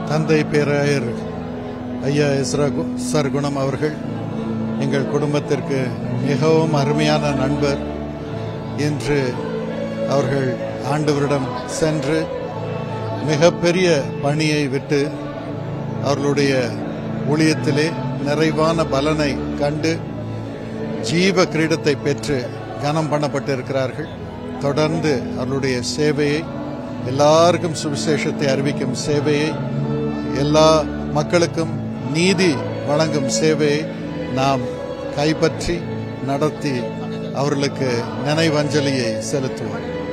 தந்தை பேராயர் ஐயா இஸ்ரா கு- சர்க்குணம் அவர்கள் எங்கள் குடும்பத்திற்கு மிகவும் அருமையான நண்பர் இன்று அவர்கள் ஆண்டவரிடம் சென்று மிகப்பெரிய பணியை விட்டு அவர்களுடைய ஊழியத்திலே நிறைவான பலனை கண்டு ஜீவ கிரீடத்தை பெற்று கனம் பண்ணப்பட்டிருக்கிறார்கள் தொடர்ந்து அவர்களுடைய சேவையை எல்லாருக்கும் சுவிசேஷத்தை அறிவிக்கும் சேவையை எல்லா மக்களுக்கும் நீதி வழங்கும் சேவையை நாம் கைப்பற்றி நடத்தி அவர்களுக்கு நினைவஞ்சலியை செலுத்துவோம்